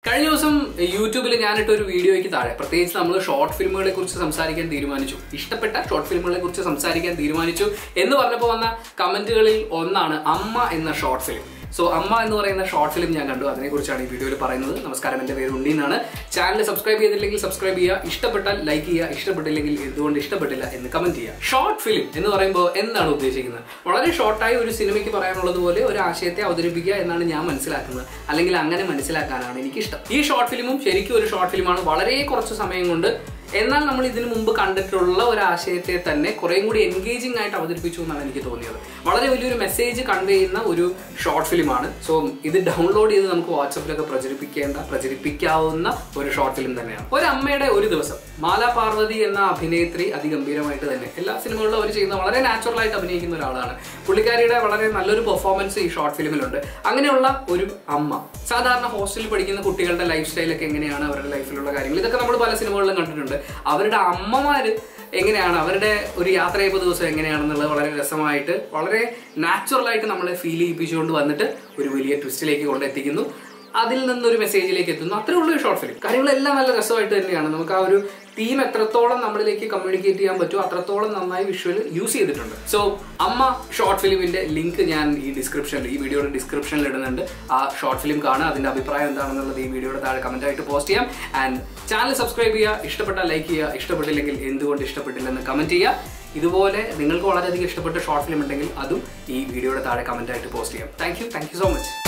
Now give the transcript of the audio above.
കഴിഞ്ഞ ദിവസം യൂട്യൂബിൽ ഞാനിട്ട ഒരു വീഡിയോയ്ക്ക് താഴെ പ്രത്യേകിച്ച് നമ്മൾ ഷോർട്ട് ഫിലിമുകളെ കുറിച്ച് സംസാരിക്കാൻ തീരുമാനിച്ചു ഇഷ്ടപ്പെട്ട ഷോർട്ട് ഫിലിമുകളെ കുറിച്ച് സംസാരിക്കാൻ തീരുമാനിച്ചു എന്ന് പറഞ്ഞപ്പോൾ വന്ന കമന്റുകളിൽ ഒന്നാണ് അമ്മ എന്ന ഷോർട്ട് ഫിലിം സോ അമ്മ എന്ന് പറയുന്ന ഷോർട്ട് ഫിലിം ഞാൻ കണ്ടു അതിനെക്കുറിച്ചാണ് ഈ വീഡിയോയിൽ പറയുന്നത് നമസ്കാരം എൻ്റെ പേര് ഉണ്ണി എന്നാണ് ചാനൽ സബ്സ്ക്രൈബ് ചെയ്തില്ലെങ്കിൽ സബ്സ്ക്രൈബ് ചെയ്യുക ഇഷ്ടപ്പെട്ടാൽ ലൈക്ക് ചെയ്യുക ഇഷ്ടപ്പെട്ടില്ലെങ്കിൽ എന്തുകൊണ്ട് ഇഷ്ടപ്പെട്ടില്ല എന്ന് കമന്റ് ചെയ്യുക ഷോർട്ട് ഫിലിം എന്ന് പറയുമ്പോൾ എന്താണ് ഉദ്ദേശിക്കുന്നത് വളരെ ഷോർട്ടായി ഒരു സിനിമയ്ക്ക് പറയാനുള്ളത് പോലെ ഒരു ആശയത്തെ അവതരിപ്പിക്കുക എന്നാണ് ഞാൻ മനസ്സിലാക്കുന്നത് അല്ലെങ്കിൽ അങ്ങനെ മനസ്സിലാക്കാനാണ് എനിക്കിഷ്ടം ഈ ഷോർട്ട് ഫിലിമും ശരിക്കും ഒരു ഷോർട്ട് ഫിലിമാണ് വളരെ കുറച്ച് സമയം കൊണ്ട് എന്നാൽ നമ്മൾ ഇതിനു മുമ്പ് കണ്ടിട്ടുള്ള ഒരു ആശയത്തെ തന്നെ കുറേയും കൂടി എൻഗേജിംഗ് ആയിട്ട് അവതരിപ്പിച്ചു എന്നാണ് എനിക്ക് തോന്നിയത് വളരെ വലിയൊരു മെസ്സേജ് കൺവേ ചെയ്യുന്ന ഒരു ഷോർട്ട് ഫിലിമാണ് സോ ഇത് ഡൗൺലോഡ് ചെയ്ത് നമുക്ക് വാട്സപ്പിലൊക്കെ പ്രചരിപ്പിക്കേണ്ട പ്രചരിപ്പിക്കാവുന്ന ഒരു ഷോർട്ട് ഫിലിം തന്നെയാണ് ഒരു അമ്മയുടെ ഒരു ദിവസം മാല പാർവതി എന്ന അഭിനേത്രി അതിഗംഭീരമായിട്ട് തന്നെ എല്ലാ സിനിമകളിലും അവർ ചെയ്യുന്ന വളരെ നാച്ചുറൽ ആയിട്ട് അഭിനയിക്കുന്ന ഒരാളാണ് പുള്ളിക്കാരിയുടെ വളരെ നല്ലൊരു പെർഫോമൻസ് ഈ ഷോർട്ട് ഫിലിമിലുണ്ട് അങ്ങനെയുള്ള ഒരു അമ്മ സാധാരണ ഹോസ്റ്റലിൽ പഠിക്കുന്ന കുട്ടികളുടെ ലൈഫ് സ്റ്റൈലൊക്കെ എങ്ങനെയാണ് അവരുടെ ലൈഫിലുള്ള കാര്യങ്ങൾ ഇതൊക്കെ നമ്മൾ പല സിനിമകളിലും കണ്ടിട്ടുണ്ട് അവരുടെ അമ്മമാര് എങ്ങനെയാണ് അവരുടെ ഒരു യാത്രയപ്പ് ദിവസം എങ്ങനെയാണെന്നുള്ളത് വളരെ രസമായിട്ട് വളരെ നാച്ചുറൽ ആയിട്ട് നമ്മളെ ഫീൽ ചെയ്യിപ്പിച്ചുകൊണ്ട് വന്നിട്ട് ഒരു വലിയ ട്വിസ്റ്റിലേക്ക് കൊണ്ടെത്തിക്കുന്നു അതിൽ നിന്നൊരു മെസ്സേജിലേക്ക് എത്തുന്നു അത്രേ ഉള്ളൂ ഈ ഷോർട്ട് ഫിലിം കാര്യങ്ങളെല്ലാം നല്ല രസമായിട്ട് തന്നെയാണ് നമുക്ക് ആ ഒരു തീം എത്രത്തോളം നമ്മളിലേക്ക് കമ്മ്യൂണിക്കേറ്റ് ചെയ്യാൻ പറ്റുമോ അത്രത്തോളം നന്നായി വിഷ്വൽ യൂസ് ചെയ്തിട്ടുണ്ട് സോ അമ്മ ഷോർട്ട് ഫിലിമിന്റെ ലിങ്ക് ഞാൻ ഈ ഡിസ്ക്രിപ്ഷനിൽ ഈ വീഡിയോയുടെ ഡിസ്ക്രിപ്ഷനിൽ ഇടുന്നുണ്ട് ആ ഷോർട്ട് ഫിലിം കാണുക അതിന്റെ അഭിപ്രായം എന്താണെന്നുള്ളത് ഈ വീഡിയോയുടെ താഴെ കമന്റ് ആയിട്ട് പോസ്റ്റ് ചെയ്യാം ആൻഡ് ചാനൽ സബ്സ്ക്രൈബ് ചെയ്യുക ഇഷ്ടപ്പെട്ടാൽ ലൈക്ക് ചെയ്യുക ഇഷ്ടപ്പെട്ടില്ലെങ്കിൽ എന്തുകൊണ്ട് ഇഷ്ടപ്പെട്ടില്ലെന്ന് കമന്റ് ചെയ്യുക ഇതുപോലെ നിങ്ങൾക്ക് വളരെയധികം ഇഷ്ടപ്പെട്ട ഷോർട്ട് ഫിലിം ഉണ്ടെങ്കിൽ അതും ഈ വീഡിയോയുടെ താഴെ കമന്റ് ആയിട്ട് പോസ്റ്റ് ചെയ്യാം thank you thank you so much